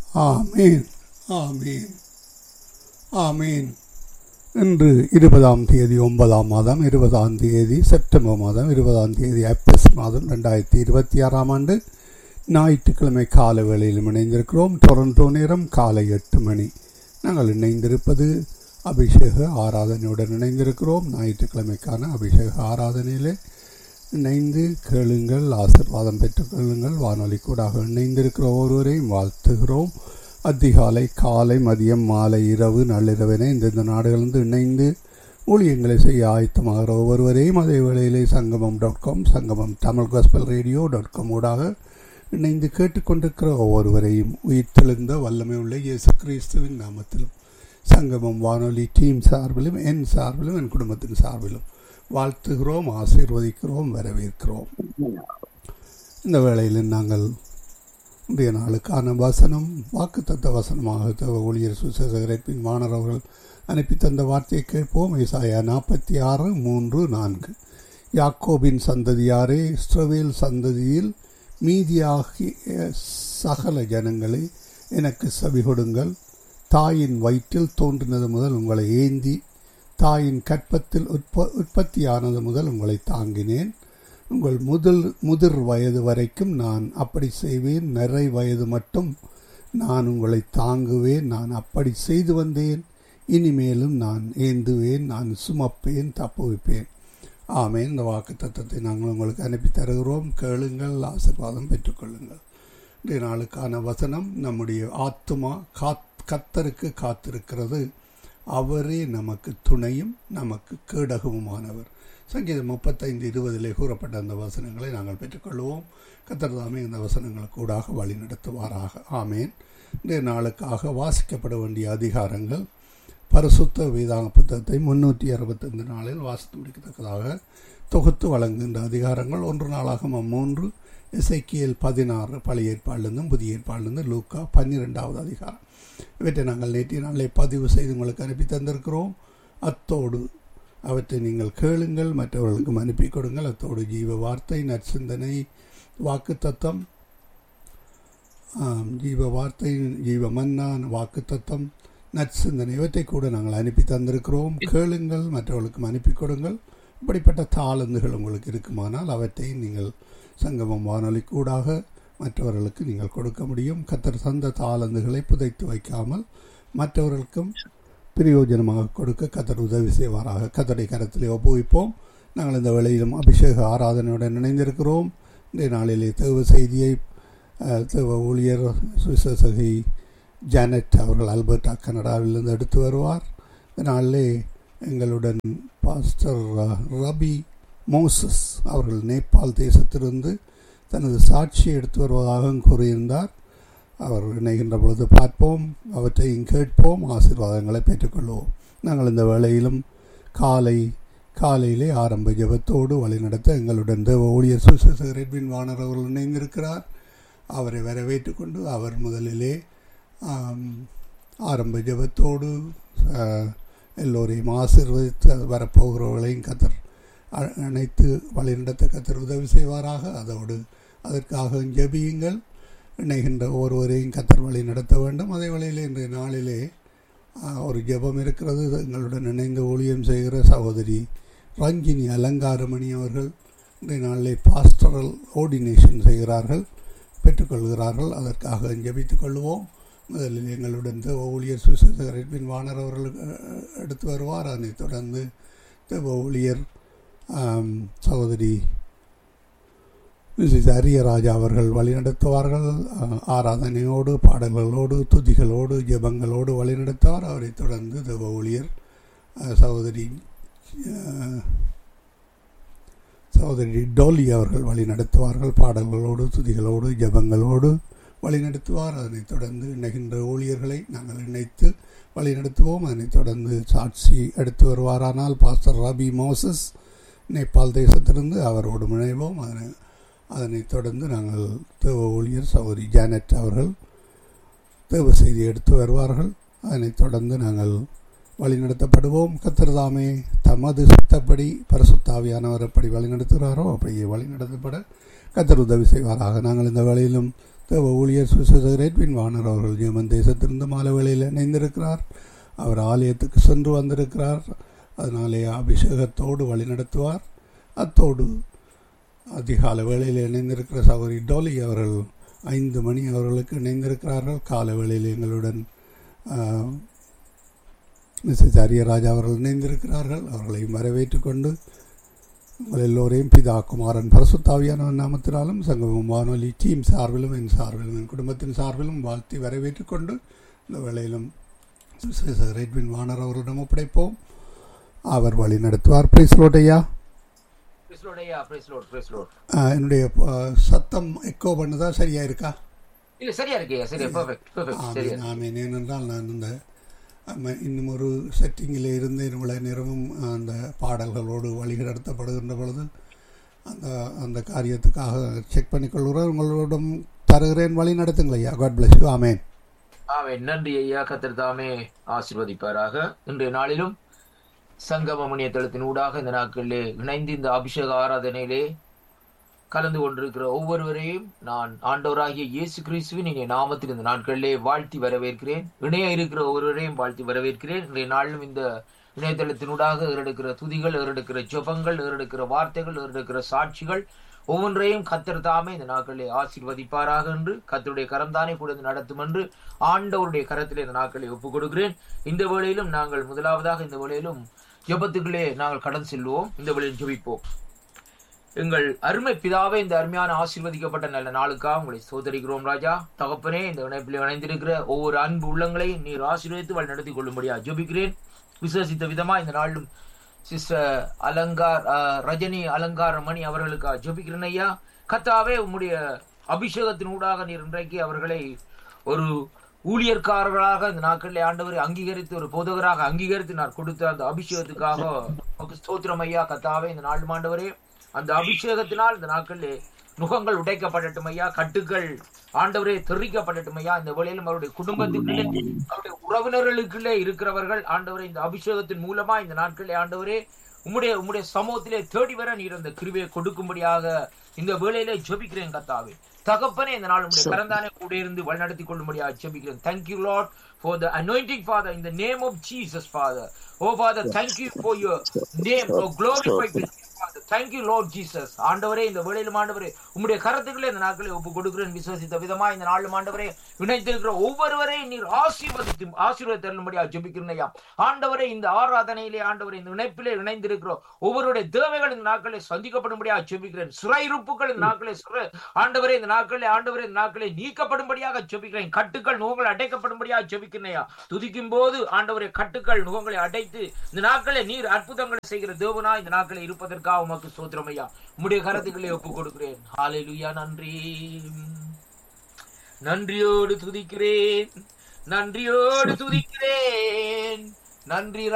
ஆமீன் ஆமீன் ஆமீன் இன்று இருபதாம் தேதி ஒன்பதாம் மாதம் இருபதாம் தேதி செப்டம்பர் மாதம் இருபதாம் தேதி ஏப்ரஸ் மாதம் ரெண்டாயிரத்தி இருபத்தி ஆறாம் ஆண்டு ஞாயிற்றுக்கிழமை காலை வேளையிலும் இணைந்திருக்கிறோம் டொரண்டோ நேரம் காலை எட்டு மணி நாங்கள் இணைந்திருப்பது அபிஷேக ஆராதனையுடன் இணைந்திருக்கிறோம் ஞாயிற்றுக்கிழமைக்கான அபிஷேக ஆராதனையிலே இணைந்து கேளுங்கள் ஆசிர்வாதம் பெற்றுக் கொள்ளுங்கள் வானொலி கூடாக இணைந்திருக்கிற ஒருவரையும் வாழ்த்துகிறோம் அதிகாலை காலை மதியம் மாலை இரவு நள்ளிரவென இந்தந்த நாடுகளிலிருந்து இணைந்து ஊழியங்களை செய்ய ஆயத்தமாகிற ஒவ்வொருவரையும் அதே வேளையிலே சங்கமம் dot com Sangamam Tamil gospel radio dot com ஊடாக இணைந்து கேட்டுக்கொண்டிருக்கிற ஒவ்வொருவரையும் உயிர்த்தெழுந்த வல்லமை உள்ள இயேசு கிறிஸ்துவின் நாமத்திலும் சங்கமம் வானொலி டீம் சார்பிலும் என் சார்பிலும் என் குடும்பத்தின் சார்பிலும் வாழ்த்துகிறோம் ஆசீர்வதிக்கிறோம் வரவேற்கிறோம் இந்த வேளையில் நாங்கள் இன்றைய நாளுக்கான வசனம் வாக்குத்தத்த வசனமாக தேவ ஊழியர் சுசேகரிப்பின் வாணர் அவர்கள் அனுப்பி தந்த வார்த்தையை கேட்போம் ஏசாயா நாற்பத்தி ஆறு மூன்று நான்கு யாக்கோபின் சந்ததியாரே இஸ்ரவேல் சந்ததியில் மீதியாகிய சகல ஜனங்களே எனக்கு செவி கொடுங்கள் தாயின் வயிற்றில் தோன்றினது முதல் உங்களை ஏந்தி தாயின் கற்பத்தில் உற்ப உற்பத்தியானது முதல் உங்களை தாங்கினேன் உங்கள் முதல் முதிர் வயது வரைக்கும் நான் அப்படி செய்வேன் நிறை வயது மட்டும் நான் உங்களை தாங்குவேன் நான் அப்படி செய்து வந்தேன் இனிமேலும் நான் ஏந்துவேன் நான் சுமப்பேன் தப்புவிப்பேன் ஆமே இந்த வாக்கு தத்துவத்தை நாங்கள் உங்களுக்கு அனுப்பி தருகிறோம் கேளுங்கள் ஆசிர்வாதம் பெற்றுக்கொள்ளுங்கள் இன்றைய நாளுக்கான வசனம் நம்முடைய ஆத்துமா காத் கத்தருக்கு காத்திருக்கிறது அவரே நமக்கு துணையும் நமக்கு கேடகமுமானவர் சங்கீதம் முப்பத்தைந்து இருபதிலே கூறப்பட்ட அந்த வசனங்களை நாங்கள் பெற்றுக்கொள்வோம் கத்தர்தாமே இந்த வசனங்களுக்கு கூடாக வழி நடத்துவாராக ஆமேன் இன்றைய நாளுக்காக வாசிக்கப்பட வேண்டிய அதிகாரங்கள் பரிசுத்த வேதாங்க புத்தகத்தை முன்னூற்றி அறுபத்தைந்து நாளில் வாசித்து முடிக்கத்தக்கதாக தொகுத்து வழங்குகின்ற அதிகாரங்கள் ஒன்று நாளாக மூன்று இசைக்கியல் பதினாறு பழைய ஏற்பாடிலிருந்தும் புதிய ஏற்பாடிலிருந்து லூக்கா பன்னிரெண்டாவது அதிகாரம் இவற்றை நாங்கள் நேற்றைய நாளை பதிவு செய்து உங்களுக்கு அனுப்பி தந்திருக்கிறோம் அத்தோடு அவற்றை நீங்கள் கேளுங்கள் மற்றவர்களுக்கும் அனுப்பி கொடுங்கள் அத்தோடு ஜீவ வார்த்தை நற்சிந்தனை வாக்கு தத்தம் ஜீவ வார்த்தை ஜீவ மன்னான் வாக்கு தத்தம் நற்சிந்தனை இவற்றை கூட நாங்கள் அனுப்பி தந்திருக்கிறோம் கேளுங்கள் மற்றவர்களுக்கும் அனுப்பி கொடுங்கள் இப்படிப்பட்ட தாளந்துகள் உங்களுக்கு இருக்குமானால் அவற்றை நீங்கள் சங்கமம் வானொலி கூடாக மற்றவர்களுக்கு நீங்கள் கொடுக்க முடியும் கத்தர் தந்த தாளந்துகளை புதைத்து வைக்காமல் மற்றவர்களுக்கும் பிரயோஜனமாக கொடுக்க கத்தர் உதவி செய்வாராக கத்தரை கரத்திலே ஒப்புவிப்போம் நாங்கள் இந்த வேளையிலும் அபிஷேக ஆராதனையுடன் இணைந்திருக்கிறோம் இன்றைய நாளிலே தேவ செய்தியை தேவ ஊழியர் சுவிசேஷகி ஜானட் அவர்கள் அல்பர்டா கனடாவிலிருந்து எடுத்து வருவார் இந்த நாளிலே எங்களுடன் பாஸ்டர் ரபி மோசஸ் அவர்கள் நேபாள் தேசத்திலிருந்து தனது சாட்சியை எடுத்து வருவதாகவும் கூறியிருந்தார் அவர் இணைகின்ற பொழுது பார்ப்போம் அவற்றையும் கேட்போம் ஆசீர்வாதங்களை பெற்றுக்கொள்வோம் நாங்கள் இந்த வேளையிலும் காலை காலையிலே ஆரம்ப ஜபத்தோடு வழிநடத்த எங்களுடன் தேவ ஊழியர் சுசேகரின் வாணர் அவர்கள் இணைந்திருக்கிறார் அவரை வரவேற்று கொண்டு அவர் முதலிலே ஆரம்ப ஜபத்தோடு எல்லோரையும் ஆசீர்வதித்து வரப்போகிறவர்களையும் கத்தர் அனைத்து வழிநடத்த கத்தர் உதவி செய்வாராக அதோடு அதற்காக ஜபியுங்கள் இணைகின்ற ஒருவரையும் கத்தர் வழி நடத்த வேண்டும் அதே வழியில் இன்றைய நாளிலே ஒரு ஜபம் இருக்கிறது எங்களுடன் இணைந்து ஊழியம் செய்கிற சகோதரி ரஞ்சினி அலங்காரமணி அவர்கள் இன்றைய நாளிலே பாஸ்டரல் ஓர்டினேஷன் செய்கிறார்கள் பெற்றுக்கொள்கிறார்கள் அதற்காக ஜபித்துக் கொள்வோம் முதலில் எங்களுடன் தேவ ஊழியர் சுசேகரின் வாணர் அவர்கள் எடுத்து வருவார் அதனைத் தொடர்ந்து தேவ ஊழியர் சகோதரி மிஸ்ஸஸ் அரியராஜா அவர்கள் வழிநடத்துவார்கள் ஆராதனையோடு பாடல்களோடு துதிகளோடு ஜபங்களோடு வழிநடத்துவார் அவரை தொடர்ந்து தேவ ஊழியர் சகோதரி சகோதரி டோலி அவர்கள் வழி நடத்துவார்கள் பாடல்களோடு துதிகளோடு ஜபங்களோடு வழி நடத்துவார் அதனைத் தொடர்ந்து இணைகின்ற ஊழியர்களை நாங்கள் இணைத்து வழி நடத்துவோம் அதனைத் தொடர்ந்து சாட்சி எடுத்து வருவாரானால் பாஸ்டர் ரபி மோசஸ் நேபாள் தேசத்திலிருந்து அவரோடு இணைவோம் அதனை அதனைத் தொடர்ந்து நாங்கள் தேவ ஊழியர் சௌரி ஜானட் அவர்கள் தேவ செய்தி எடுத்து வருவார்கள் அதனைத் தொடர்ந்து நாங்கள் வழிநடத்தப்படுவோம் கத்திரதாமே தமது சித்தப்படி பரிசுத்தாவியானவர் எப்படி வழிநடத்துகிறாரோ அப்படியே வழிநடத்தப்பட கத்தர் உதவி செய்வாராக நாங்கள் இந்த வேளையிலும் தேவ ஊழியர் சுசேதர் வாணர் அவர்கள் நியமன் தேசத்திலிருந்து மாலை வேளையில் இணைந்திருக்கிறார் அவர் ஆலயத்துக்கு சென்று வந்திருக்கிறார் அதனாலே அபிஷேகத்தோடு வழிநடத்துவார் அத்தோடு அதிகால வேளையில் இணைந்திருக்கிற சகோதரி டோலி அவர்கள் ஐந்து மணி அவர்களுக்கு இணைந்திருக்கிறார்கள் கால வேளையில் எங்களுடன் மிஸ்ஸஸ் அரியராஜா அவர்கள் இணைந்திருக்கிறார்கள் அவர்களையும் வரவேற்றுக் கொண்டு உங்கள் எல்லோரையும் பிதா குமாரன் பரசுத்தாவியான நாமத்தினாலும் சங்கமம் வானொலி டீம் சார்பிலும் என் சார்பிலும் என் குடும்பத்தின் சார்பிலும் வாழ்த்தி வரவேற்றுக் கொண்டு இந்த வேளையிலும் ரெட்வின் வானர் அவரிடம் ஒப்படைப்போம் அவர் வழி நடத்துவார் பிரைஸ்லோட்டையா என்னுடைய சத்தம் எக்கோ பண்ணதா சரியா இருக்கா இல்ல சரியா இருக்கே சரியா பெர்ஃபெக்ட் பெர்ஃபெக்ட் சரியா ஆமேன் ஏனென்றால் நான் இந்த இன்னும் ஒரு செட்டிங்கில் இருந்து இவ்வளவு நேரமும் அந்த பாடல்களோடு வழிநடத்தப்படுகின்ற பொழுது அந்த அந்த காரியத்துக்காக செக் பண்ணிக்கொள்கிறேன் உங்களிடம் தருகிறேன் வழி நடத்துங்கள் ஐயா காட் பிளஸ் யூ ஆமேன் ஆமேன் நன்றி ஐயா கத்தர் தாமே ஆசிர்வதிப்பாராக இன்றைய நாளிலும் சங்கம முனியத்தளத்தின் ஊடாக இந்த நாட்களிலே இணைந்து இந்த அபிஷேக ஆராதனையிலே கலந்து கொண்டிருக்கிற ஒவ்வொருவரையும் நான் ஆண்டவராகிய இயேசு கிறிஸ்துவின் இன்றைய நாமத்தில் இந்த நாட்களிலே வாழ்த்தி வரவேற்கிறேன் இணைய இருக்கிற ஒவ்வொருவரையும் வாழ்த்தி வரவேற்கிறேன் இன்றைய நாளிலும் இந்த இணையதளத்தினூடாக ஏறெடுக்கிற துதிகள் ஏறெடுக்கிற ஜபங்கள் ஏறெடுக்கிற வார்த்தைகள் ஏறெடுக்கிற சாட்சிகள் ஒவ்வொன்றையும் கத்தர் தாமே இந்த நாட்களிலே ஆசீர்வதிப்பாராக என்று கத்தருடைய கரம் தானே கூட நடத்தும் என்று ஆண்டவருடைய கரத்திலே இந்த நாட்களை ஒப்புக் கொடுக்கிறேன் இந்த வேளையிலும் நாங்கள் முதலாவதாக இந்த வேளையிலும் ஜபத்துக்களே நாங்கள் கடன் செல்வோம் இந்த வேளையில் ஜபிப்போம் எங்கள் அருமை பிதாவே இந்த அருமையான ஆசீர்வதிக்கப்பட்ட நல்ல நாளுக்காக உங்களை சோதரிக்கிறோம் ராஜா தகப்பனே இந்த இணைப்பில் இணைந்திருக்கிற ஒவ்வொரு அன்பு உள்ளங்களையும் நீர் ஆசீர்வதித்து வழி நடத்தி கொள்ளும்படியா ஜபிக்கிறேன் விசுவசித்த விதமா இந்த நாளிலும் சிஸ்டர் அலங்கார் ரஜினி அலங்கார மணி அவர்களுக்கு ஜபிக்கிறேன் ஐயா கத்தாவே உம்முடைய அபிஷேகத்தின் ஊடாக நீர் இன்றைக்கு அவர்களை ஒரு ஊழியர்காரர்களாக இந்த நாட்களில் ஆண்டவரை அங்கீகரித்து ஒரு போதகராக அங்கீகரித்து நான் கொடுத்த அந்த அபிஷேகத்துக்காக ஸ்தோத்திரம் ஐயா கத்தாவே இந்த நாள் ஆண்டவரே அந்த அபிஷேகத்தினால் இந்த நாட்களிலே நுகங்கள் உடைக்கப்படட்டும் ஐயா கட்டுக்கள் ஆண்டவரே தெரிவிக்கப்படட்டும் ஐயா இந்த வேளையிலும் அவருடைய குடும்பத்துக்குள்ளே அவருடைய உறவினர்களுக்குள்ளே இருக்கிறவர்கள் ஆண்டவரே இந்த அபிஷேகத்தின் மூலமா இந்த நாட்களிலே ஆண்டவரே உம்முடைய உம்முடைய சமூகத்திலே தேடி வர நீர் அந்த கிருவியை கொடுக்கும்படியாக இந்த வேளையிலே ஜபிக்கிறேன் கத்தாவே தகப்பனே இந்த நாள் உடைய கரந்தானே கூட இருந்து வழிநடத்தி கொள்ளும்படியாக ஜபிக்கிறேன் thank you Lord for the anointing father in the name of jesus father oh father thank you for your name oh glorify father thank you lord jesus ஆண்டவரே இந்த வேளையிலும் ஆண்டவரே உம்முடைய கரத்துக்களே இந்த நாட்களை ஒப்பு கொடுக்கிறேன் விசுவசித்த விதமா இந்த நாளும் ஆண்டவரே இணைந்திருக்கிற ஒவ்வொருவரையும் நீர் ஆசீர்வதித்து ஆசீர்வாத தரும்படியா ஜபிக்கிறனையா ஆண்டவரே இந்த ஆராதனையிலே ஆண்டவரே இந்த இணைப்பிலே இணைந்திருக்கிற ஒவ்வொருடைய தேவைகள் இந்த நாட்களை சந்திக்கப்படும்படியா ஜபிக்கிறேன் சிறையிருப்புகள் இந்த நாட்களை ஆண்டவரே இந்த நாட்களே ஆண்டவரே இந்த நாட்களை நீக்கப்படும்படியாக ஜபிக்கிறேன் கட்டுக்கள் நுகங்கள் அடைக்கப்படும்படியாக ஜபிக்கிறனையா துதிக்கும் போது ஆண்டவரே கட்டுக்கள் நுகங்களை அடைத்து இந்த நாட்களை நீர் அற்புதங்களை செய்கிற தேவனா இந்த நாட்களை இருப்பதற்காக உமக்கு சோத்திரமையா உம்முடைய கருத்துக்களை ஒப்புக் கொடுக்கிறேன் ஹாலேலுயா நன்றி நன்றியோடு துதிக்கிறேன் நன்றியோடு துதிக்கிறேன் நன்றி